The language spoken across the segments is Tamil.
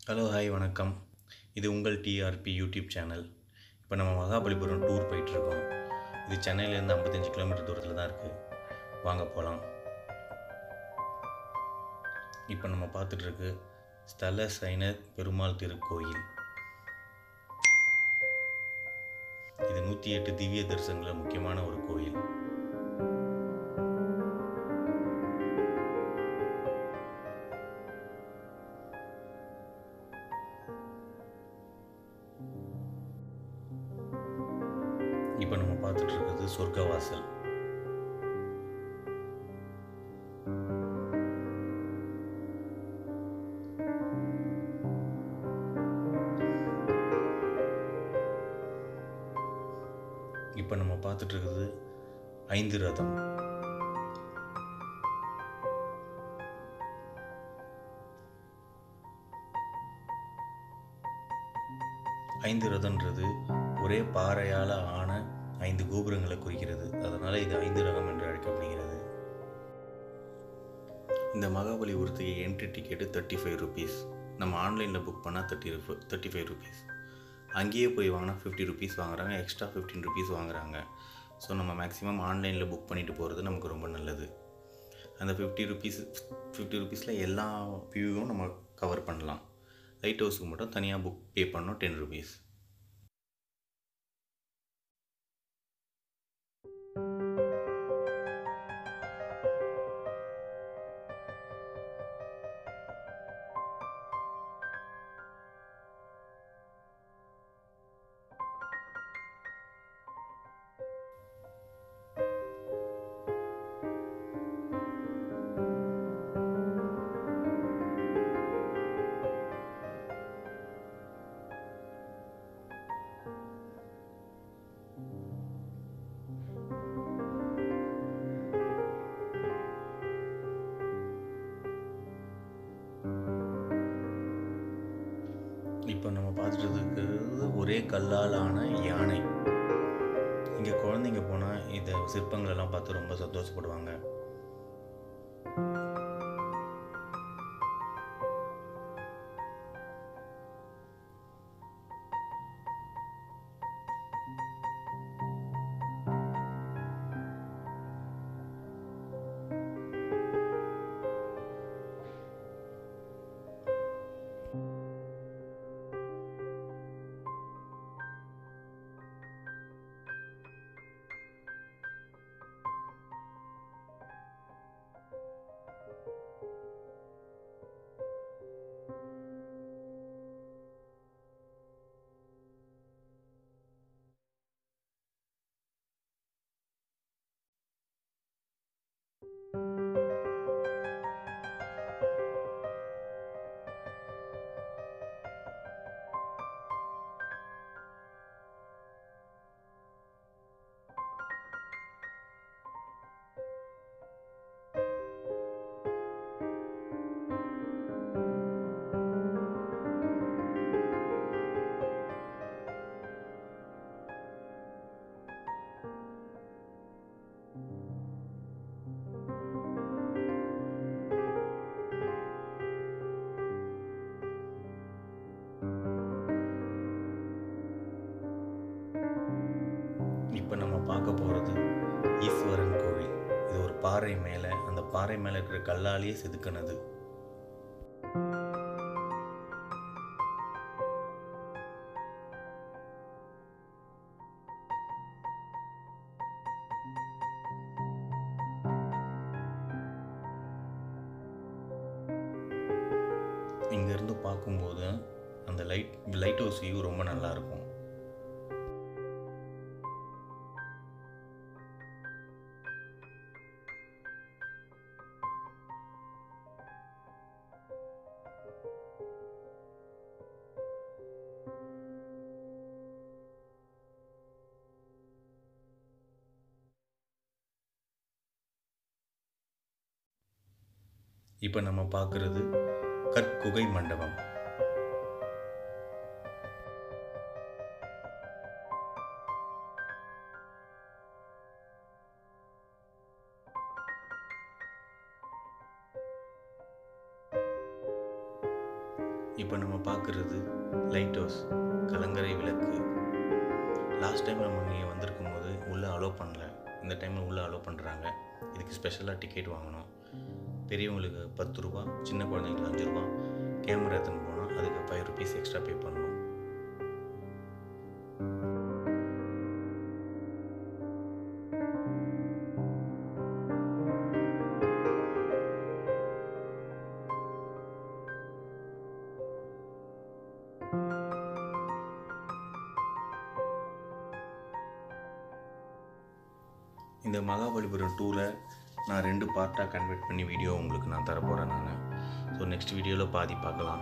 ஹலோ ஹாய் வணக்கம் இது உங்கள் டிஆர்பி யூடியூப் சேனல் இப்போ நம்ம மகாபலிபுரம் டூர் போயிட்டுருக்கோம் இது சென்னையிலேருந்து ஐம்பத்தஞ்சு கிலோமீட்டர் தூரத்தில் தான் இருக்குது வாங்க போகலாம் இப்போ நம்ம பார்த்துட்ருக்கு ஸ்தல சைனர் பெருமாள் திருக்கோயில் இது நூற்றி எட்டு திவ்ய தரிசனங்களில் முக்கியமான ஒரு கோயில் இப்போ நம்ம பார்த்துட்டு இருக்கிறது சொர்க்கவாசல் இப்போ நம்ம பார்த்துட்டு இருக்கிறது ஐந்து ரதம் ஐந்து ரதம்ன்றது ஒரே பாறையால் ஆன ஐந்து கோபுரங்களை குறிக்கிறது அதனால் இது ஐந்து ரகம் என்று அழைக்கப்படுகிறது இந்த மகாபலிபுரத்துக்கு entry ticket thirty five rupees நம்ம ஆன்லைனில் புக் பண்ணால் தேர்ட்டி தேர்ட்டி ஃபைவ் ருபீஸ் அங்கேயே போய் வாங்கினா ஃபிஃப்டி ருபீஸ் வாங்குறாங்க எக்ஸ்ட்ரா ஃபிஃப்டீன் ருபீஸ் வாங்குறாங்க ஸோ நம்ம மேக்ஸிமம் ஆன்லைனில் புக் பண்ணிட்டு போகிறது நமக்கு ரொம்ப நல்லது அந்த ஃபிஃப்டி ருபீஸ் ஃபிஃப்டி ருபீஸில் எல்லா வியூவும் நம்ம கவர் பண்ணலாம் லைட் ஹவுஸுக்கு மட்டும் தனியாக புக் பே பண்ணோம் டென் ருபீஸ் இப்போ நம்ம பார்த்துட்டு இருக்கிறது ஒரே கல்லால் ஆன யானை இங்கே குழந்தைங்க போனால் இந்த சிற்பங்கள் எல்லாம் பார்த்து ரொம்ப சந்தோஷப்படுவாங்க இப்போ நம்ம பார்க்க போகிறது ஈஸ்வரன் கோவில் இது ஒரு பாறை மேலே அந்த பாறை மேலே இருக்கிற கல்லாலேயே செதுக்கினது இங்கேருந்து பார்க்கும்போது அந்த லைட் லைட் ஹவுஸ் வியூ ரொம்ப நல்லா இருக்கும் இப்போ நம்ம பார்க்குறது கற்குகை மண்டபம் இப்போ நம்ம பார்க்குறது லைட் ஹவுஸ் கலங்கரை விளக்கு லாஸ்ட் டைம் நம்ம இங்கே வந்திருக்கும் போது உள்ளே அலோவ் பண்ணல இந்த டைமில் உள்ளே அலோவ் பண்ணுறாங்க இதுக்கு ஸ்பெஷலாக டிக்கெட் வாங்கணும் பெரியவங்களுக்கு பத்து ரூபா சின்ன குழந்தைங்களுக்கு அஞ்சு ரூபா கேமரா எடுத்துன்னு போனால் அதுக்கு ஃபைவ் ருபீஸ் எக்ஸ்ட்ரா பே பண்ணணும் இந்த மகாபலிபுரம் டூரை நான் ரெண்டு பார்ட்டாக கன்வெர்ட் பண்ணி வீடியோ உங்களுக்கு நான் தரப்போகிறேன் நான் ஸோ நெக்ஸ்ட் வீடியோவில் பாதி பார்க்கலாம்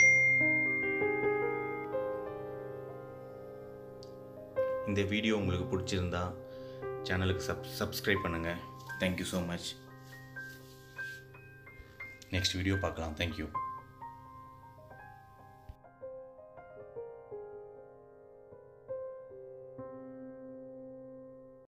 இந்த வீடியோ உங்களுக்கு பிடிச்சிருந்தா சேனலுக்கு சப் சப்ஸ்கிரைப் பண்ணுங்கள் thank you so much next video பார்க்கலாம் தேங்க்யூ